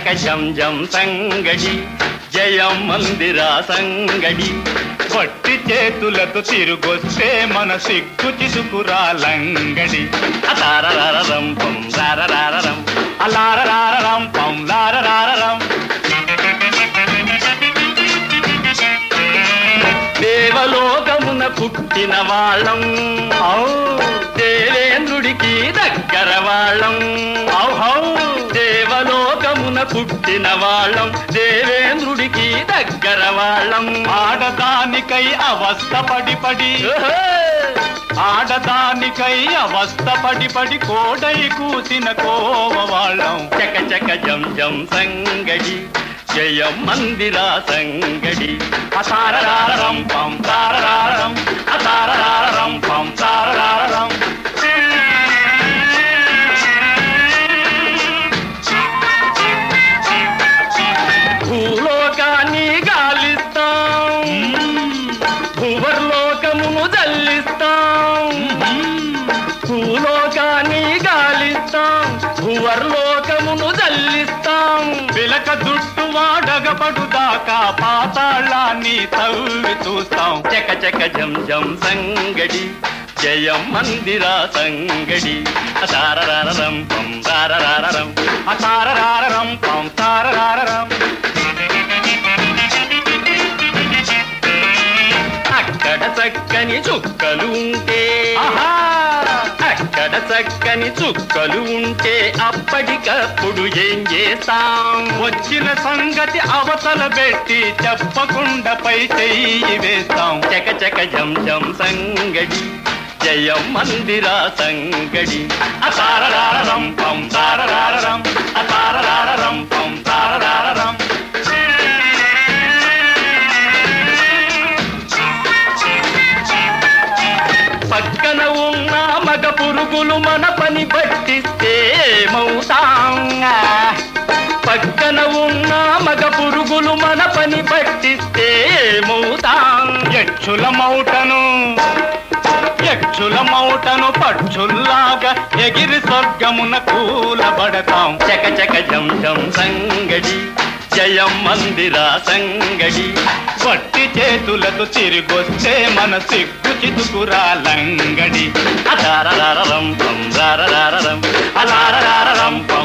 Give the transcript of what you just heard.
జం జం సంగడి జయం మందిరా సంగడి పట్టి చేతులతో తిరుగొస్తే మన సిగ్గు చిసుకురాలంగడి అతారరారరం పం రారరారరం అలారరారరం పం లారరారరం దేవలోకమున పుట్టిన వాళ్ళం ఔ దేవేంద్రుడికి దగ్గర వాళ్ళం ఔ హౌ దేవలోకమున పుట్టిన వాళ్ళం దేవేంద్రుడికి దగ్గర వాళ్ళం ఆడదానికై అవస్థ పడి పడి ఆడదానికై అవస్థ పడి పడి కోడై కూసిన కోవ వాళ్ళం చక చక జం జం సంగడి జయ మందిరా సంగడి అసారరారం పం తారరారం అసారరారం పం తారరారం భూలోకాన్ని గాలిస్తాం భూవర్లోకమును జల్లిస్తాం భూలోకాన్ని గాలిస్తాం భూవర్లోకమును జల్లిస్తాం విలక దుట్టు వాడగపడు దాకా పాతాళాన్ని తవ్వి చూస్తాం చక చక జం జం సంగడి జయం మందిరా సంగడి అతారరారరం పం తారరారరం అతారరారరం పం తారరారరం అక్కడ చక్కని చుక్కలు ఉంటే అక్కడ చక్కని చుక్కలు ఉంటే అప్పటికప్పుడు ఏం చేస్తాం వచ్చిన సంగతి అవతల పెట్టి చెప్పకుండా పై చెయ్యి వేస్తాం చక చక జం జం సంగడి జయం మందిరా సంగడి అతారరారరం పం తారరారరం అతారరారరం పం తారరారరం పక్కన ఉన్న మగ పురుగులు మన పని పట్టిస్తే ఏమవుతాం పక్కన ఉన్న మగ పురుగులు మన పని పట్టిస్తే ఏమవుతాం యక్షుల మౌటను యక్షుల మౌటను పక్షుల్లాగా ఎగిరి స్వర్గమున కూలబడతాం చక చక జం జం సంగడి జయం మందిరా సంగడి వట్టి చేతులకు తిరిగొస్తే మన సిగ్గు చితుకురాలంగడి అదారరారరం పం రారరారరం అలారరారరం పం